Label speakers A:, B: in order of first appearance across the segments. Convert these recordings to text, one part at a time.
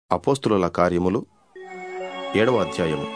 A: అపోస్తుల కార్యములు ఏడవ అధ్యాయము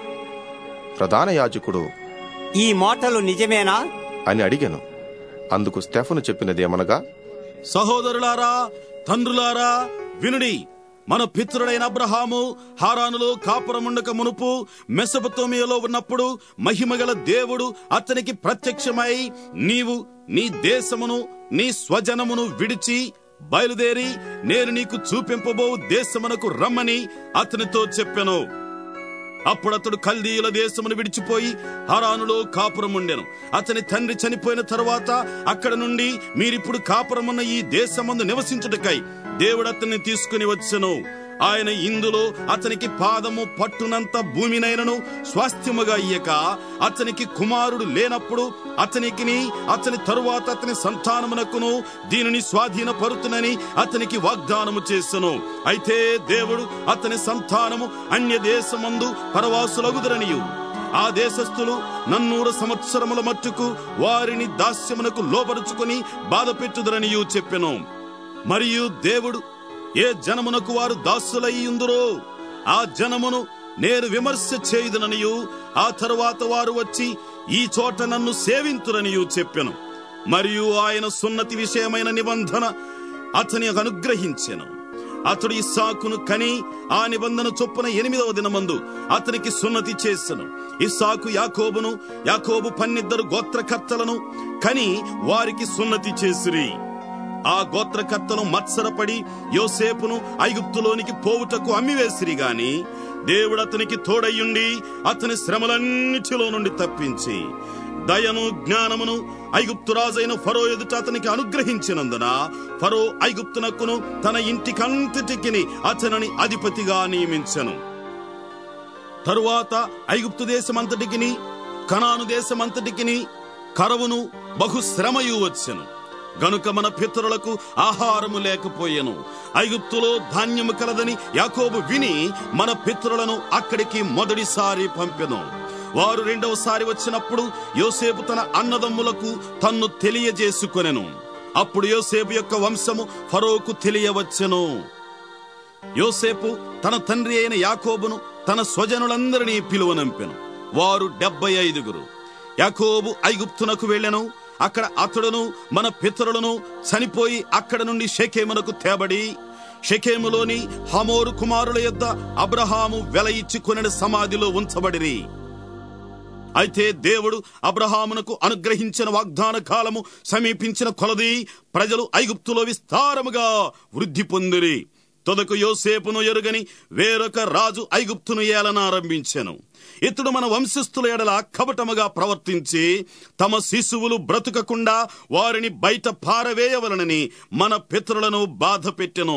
A: ప్రధాన యాజకుడు
B: ఈ మాటలు నిజమేనా
A: అని అడిగాను అందుకు స్టెఫను చెప్పినదేమనగా
C: సహోదరులారా తండ్రులారా వినుడి మన పితృడైన అబ్రహాము హారానులో కాపురముండక మునుపు మెసపతోమియలో ఉన్నప్పుడు మహిమగల దేవుడు అతనికి ప్రత్యక్షమై నీవు నీ దేశమును నీ స్వజనమును విడిచి బయలుదేరి నేను నీకు చూపింపబో దేశమునకు రమ్మని అతనితో చెప్పెను అప్పుడు అతడు కల్దీయుల దేశమును విడిచిపోయి హరానులో కాపురముండెను అతని తండ్రి చనిపోయిన తరువాత అక్కడ నుండి మీరిప్పుడు కాపురమున్న ఈ దేశమందు నివసించుటకై దేవుడు అతన్ని తీసుకుని వచ్చెను ఆయన ఇందులో అతనికి పాదము పట్టునంత భూమినైనను స్వాస్థ్యముగా ఇయ్యక అతనికి కుమారుడు లేనప్పుడు అతనికిని అతని తరువాత అతని సంతానమునకును దీనిని స్వాధీనపరుతునని అతనికి వాగ్దానము చేసెను అయితే దేవుడు అతని సంతానము అన్య దేశమందు పరవాసులగుదరనియు ఆ దేశస్థులు నన్నూరు సంవత్సరముల మట్టుకు వారిని దాస్యమునకు లోపరుచుకుని బాధ పెట్టుదరనియు చెప్పెను మరియు దేవుడు ఏ జనమునకు వారు దాసులయ్యుందురో ఆ జనమును నేను విమర్శ చేయుదుననియు ఆ తరువాత వారు వచ్చి ఈ చోట నన్ను సేవింతురనియు చెప్పెను మరియు ఆయన సున్నతి విషయమైన నిబంధన అతని అనుగ్రహించెను అతడు ఇస్సాకును కని ఆ నిబంధన చొప్పున ఎనిమిదవ దినమందు అతనికి సున్నతి చేసెను ఇస్సాకు యాకోబును యాకోబు పన్నిద్దరు గోత్రకర్తలను కని వారికి సున్నతి చేసిరి ఆ గోత్రకర్తలు మత్సరపడి యోసేపును ఐగుప్తులోనికి పోవుటకు అమ్మివేసిరి గాని దేవుడు అతనికి తోడయ్యుండి అతని శ్రమలన్నిటిలో నుండి తప్పించి దయను జ్ఞానమును ఐగుప్తురాజైన ఫరో ఎదుట అతనికి అనుగ్రహించినందున ఫరో ఐగుప్తునకును తన ఇంటికంతటికి అతనిని అధిపతిగా నియమించెను తరువాత ఐగుప్తు దేశమంతటికిని కనాను దేశమంతటికిని కరవును బహు శ్రమయు వచ్చెను గనుక మన పితరులకు ఆహారము లేకపోయెను ఐగుప్తులో ధాన్యము కలదని యాకోబు విని మన పితరులను అక్కడికి మొదటిసారి పంపెను వారు రెండవసారి వచ్చినప్పుడు యోసేపు తన అన్నదమ్ములకు తన్ను తెలియజేసుకొనెను అప్పుడు యోసేపు యొక్క వంశము ఫరోకు తెలియవచ్చెను యోసేపు తన తండ్రి అయిన యాకోబును తన స్వజనులందరినీ పిలువనంపెను వారు డెబ్బై ఐదుగురు యాకోబు ఐగుప్తునకు వెళ్ళెను అక్కడ అతడును మన పితరులను చనిపోయి అక్కడ నుండి షెకేమునకు తేబడి షెకేములోని హమోరు కుమారుల యొద్ద అబ్రహాము వెల ఇచ్చి కొనిన సమాధిలో ఉంచబడిరి అయితే దేవుడు అబ్రహామునకు అనుగ్రహించిన వాగ్దాన కాలము సమీపించిన కొలది ప్రజలు ఐగుప్తులో విస్తారముగా వృద్ధి పొందిరి తొదకు యోసేపును ఎరుగని వేరొక రాజు ఐగుప్తును ఏలనారంభించెను ఇతడు మన వంశస్థుల ఎడల కపటముగా ప్రవర్తించి తమ శిశువులు బ్రతుకకుండా వారిని బయట పారవేయవలనని మన పితరులను బాధ పెట్టెను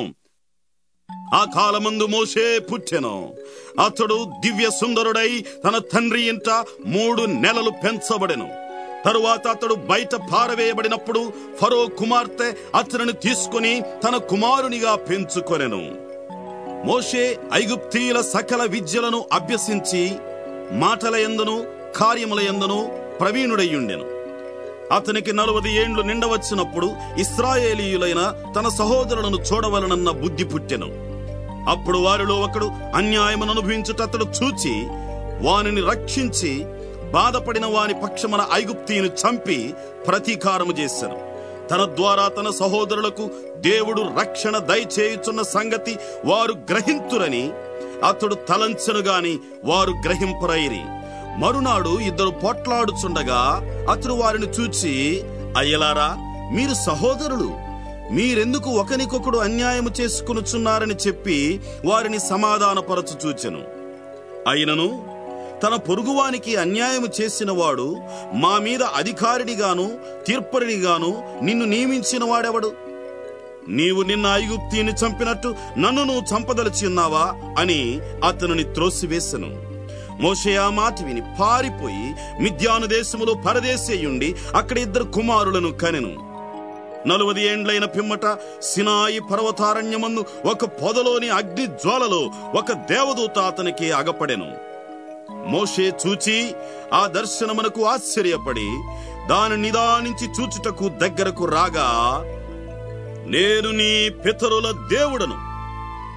C: ఆ కాలమందు మోషే పుట్టెను అతడు దివ్య సుందరుడై తన తండ్రి ఇంట మూడు నెలలు పెంచబడెను తరువాత అతడు బయట పారవేయబడినప్పుడు ఫరో కుమార్తె అతనిని తీసుకుని తన కుమారునిగా పెంచుకొనెను మోషే ఐగుప్తీయుల సకల విద్యలను అభ్యసించి మాటల ఎందును కార్యముల ఎందును ప్రవీణుడయ్యుండెను అతనికి నలవది ఏండ్లు నిండవచ్చినప్పుడు ఇస్రాయేలీయులైన తన సహోదరులను చూడవలనన్న బుద్ధి పుట్టెను అప్పుడు వారిలో ఒకడు అన్యాయమును అనుభవించుట అతడు చూచి వానిని రక్షించి బాధపడిన వాని పక్షమున ఐగుప్తీయుని చంపి ప్రతీకారము చేశాను తన ద్వారా తన సహోదరులకు దేవుడు రక్షణ దయచేయుచున్న సంగతి వారు గ్రహింతురని అతడు తలంచెను గాని వారు గ్రహింపరైరి మరునాడు ఇద్దరు పోట్లాడుచుండగా అతడు వారిని చూచి అయ్యలారా మీరు సహోదరులు మీరెందుకు ఒకనికొకడు అన్యాయము చేసుకునుచున్నారని చెప్పి వారిని సమాధానపరచు చూచెను అయినను తన పొరుగువానికి అన్యాయము చేసిన వాడు మా మీద అధికారినిగాను తీర్పరినిగాను నిన్ను నియమించిన వాడెవడు నీవు నిన్న ఐగుప్తిని చంపినట్టు నన్ను నువ్వు చంపదలిచి ఉన్నావా అని అతనిని త్రోసివేశను మోషే ఆ మాట విని పారిపోయి మిద్యాను దేశములో పరదేశేయుండి అక్కడ ఇద్దరు కుమారులను కనెను నలువది ఏండ్లైన పిమ్మట సినాయి పర్వతారణ్యమందు ఒక పొదలోని అగ్ని జ్వాలలో ఒక దేవదూత అతనికి అగపడెను మోషే చూచి ఆ దర్శనమునకు ఆశ్చర్యపడి దాని నిదానించి చూచుటకు దగ్గరకు రాగా నేను నీ పితరుల దేవుడను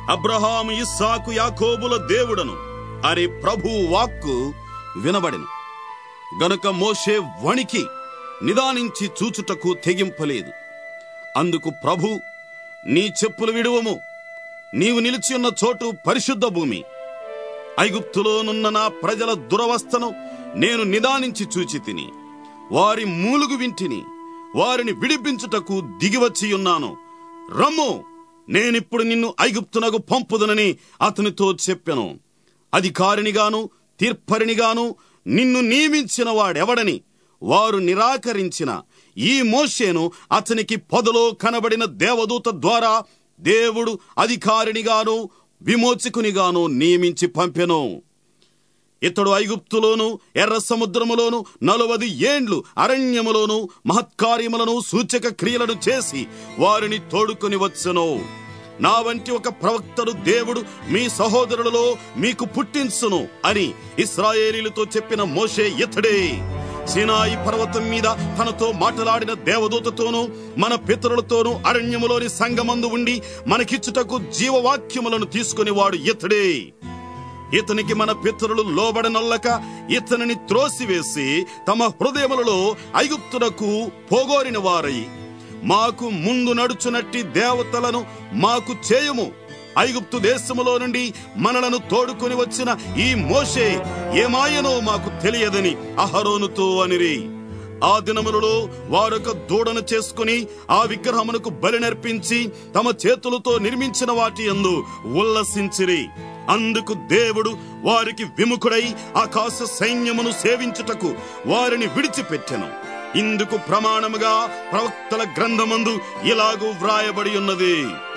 C: అబ్రహాము ఇస్సాకు యాకోబుల దేవుడను అని ప్రభు వాక్కు వినబడిను గనుక మోషే వణికి నిదానించి చూచుటకు తెగింపలేదు అందుకు ప్రభు నీ చెప్పులు విడువము నీవు నిలిచి ఉన్న చోటు పరిశుద్ధ భూమి ఐగుప్తులోనున్న నా ప్రజల దురవస్థను నేను నిదానించి చూచి తిని వారి మూలుగు వింటిని వారిని విడిపించుటకు దిగివచ్చి ఉన్నాను రమ్ము నేనిప్పుడు నిన్ను ఐగుప్తునకు పంపుదనని అతనితో చెప్పెను అధికారినిగాను తీర్పరినిగాను నిన్ను నియమించిన వాడెవడని వారు నిరాకరించిన ఈ మోషేను అతనికి పొదలో కనబడిన దేవదూత ద్వారా దేవుడు అధికారినిగాను విమోచకునిగాను నియమించి పంపెను ఇతడు ఐగుప్తులోను ఎర్ర సముద్రములోను నలువది ఏండ్లు అరణ్యములోను మహత్కార్యములను సూచక క్రియలను చేసి వారిని తోడుకొని వచ్చెను నా వంటి ఒక ప్రవక్తడు దేవుడు మీ సహోదరులలో మీకు పుట్టించును అని ఇస్రాయేలీలతో చెప్పిన మోషే ఇతడే సినాయి పర్వతం మీద తనతో మాట్లాడిన దేవదూతతోనూ మన పితరులతోనూ అరణ్యములోని సంగమందు ఉండి మనకిచ్చుటకు జీవవాక్యములను తీసుకుని వాడు ఇతడే ఇతనికి మన పితరులు లోబడనొల్లక ఇతనిని త్రోసివేసి తమ హృదయములలో ఐగుప్తునకు పోగోరిన వారై మాకు ముందు నడుచునట్టి దేవతలను మాకు చేయము ఐగుప్తు దేశములో నుండి మనలను తోడుకొని వచ్చిన ఈ మోషే ఏమాయనో మాకు తెలియదని అహరోనుతో అనిరి ఆ దినములలో వారొక దూడను చేసుకుని ఆ విగ్రహమునకు బలి నర్పించి తమ చేతులతో నిర్మించిన వాటి యందు ఉల్లసించిరి అందుకు దేవుడు వారికి విముఖుడై ఆకాశ సైన్యమును సేవించుటకు వారిని విడిచిపెట్టెను ఇందుకు ప్రమాణముగా ప్రవక్తల గ్రంథమందు ఇలాగూ వ్రాయబడి ఉన్నది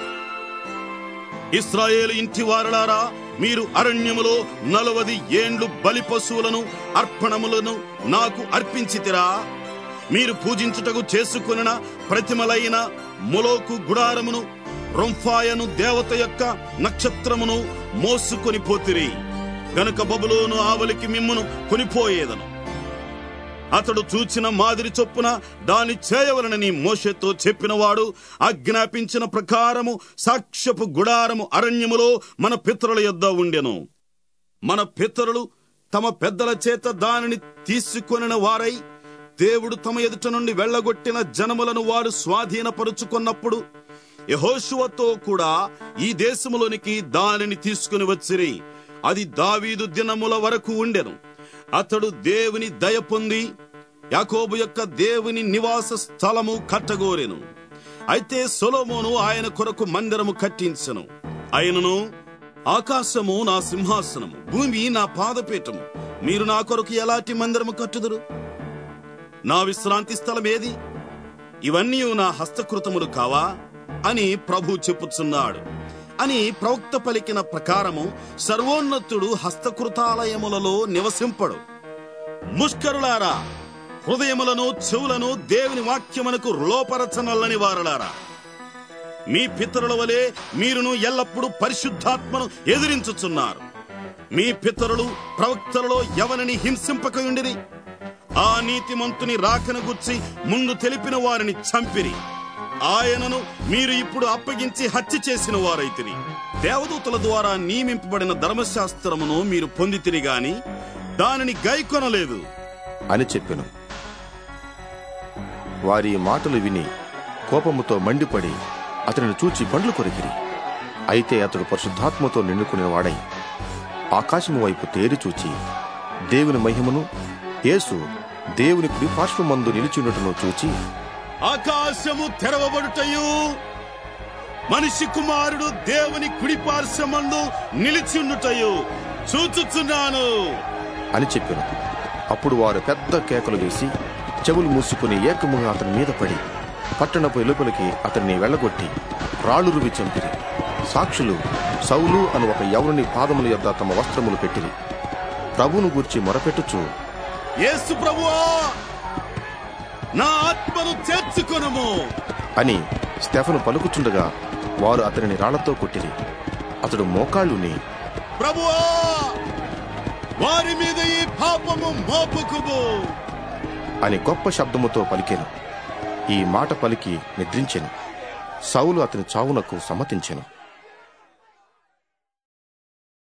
C: ఇస్రాయేలు ఇంటి వారలారా మీరు అరణ్యములో నలవది ఏండ్లు బలి పశువులను అర్పణములను నాకు అర్పించితిరా మీరు పూజించుటకు చేసుకున్న ప్రతిమలైన మొలోకు గుడారమును రొంఫాయను దేవత యొక్క నక్షత్రమును మోసుకొని పోతిరి గనుక బబులోను ఆవలికి మిమ్మును కొనిపోయేదను అతడు చూచిన మాదిరి చొప్పున దాని చేయవలనని మోషతో చెప్పినవాడు ఆజ్ఞాపించిన ప్రకారము సాక్ష్యపు గుడారము అరణ్యములో మన పితరుల యొద్ద ఉండెను మన పితరులు తమ పెద్దల చేత దానిని తీసుకొనిన వారై దేవుడు తమ ఎదుట నుండి వెళ్ళగొట్టిన జనములను వారు స్వాధీనపరుచుకున్నప్పుడు యహోషువతో కూడా ఈ దేశములోనికి దానిని తీసుకుని వచ్చిరి అది దావీదు దినముల వరకు ఉండెను అతడు దేవుని దయ పొంది యాకోబు యొక్క దేవుని నివాస స్థలము కట్టగోరెను అయితే సొలోమోను ఆయన కొరకు మందిరము కట్టించెను ఆయనను ఆకాశము నా సింహాసనము భూమి నా పాదపీఠము మీరు నా కొరకు ఎలాంటి మందిరము కట్టుదురు నా విశ్రాంతి స్థలం ఏది ఇవన్నీ నా హస్తకృతములు కావా అని ప్రభు చెప్పుచున్నాడు అని ప్రవక్త పలికిన ప్రకారము సర్వోన్నతుడు హస్తకృతాలయములలో నివసింపడు ముష్కరులారా హృదయములను చెవులను దేవుని వాక్యమునకు లోపరచనల్లని వారలారా మీ పితరుల వలె మీరును ఎల్లప్పుడూ పరిశుద్ధాత్మను ఎదిరించుచున్నారు మీ పితరులు ప్రవక్తలలో ఎవరిని హింసింపకయుండిరి ఆ నీతిమంతుని రాకను గుర్చి ముందు తెలిపిన వారిని చంపిరి ఆయనను మీరు ఇప్పుడు అప్పగించి హత్య చేసిన వారైతిరి దేవదూతల ద్వారా నియమింపబడిన ధర్మశాస్త్రమును మీరు పొందితిరి గాని దానిని గైకొనలేదు
A: అని చెప్పెను వారి మాటలు విని కోపముతో మండిపడి అతనిని చూచి పండ్లు కొరికిరి అయితే అతడు పరిశుద్ధాత్మతో నిండుకునే వాడై ఆకాశము వైపు తేరి చూచి దేవుని మహిమను యేసు దేవుని కుడి పార్శ్వమందు నిలిచినట్టును చూచి
C: ఆకాశము తెరవబడుటయు మనిషి కుమారుడు దేవుని కుడి పార్శ్వమందు నిలిచియుండుటయు చూచుచున్నాను
A: అని చెప్పెను అప్పుడు వారు పెద్ద కేకలు వేసి చెవులు మూసుకుని ఏకముగా అతని మీద పడి పట్టణపు ఎలుపలికి అతన్ని వెళ్ళగొట్టి రాళ్ళు రువి చంపిరి సాక్షులు సౌలు అను ఒక యవనుని పాదముల యొద్ద తమ వస్త్రములు పెట్టిరి ప్రభువును గూర్చి మొరపెట్టుచు
C: యేసు ప్రభువా నా ఆత్మను చేర్చుకొనుము
A: అని స్టెఫను పలుకుచుండగా వారు అతనిని రాళ్లతో కొట్టిరి అతడు మోకాళ్ళుని
C: ప్రభువా వారి మీద ఈ పాపము మోపుకుము
A: అని గొప్ప శబ్దముతో పలికెను ఈ మాట పలికి నిద్రించెను సౌలు అతని చావునకు సమ్మతించెను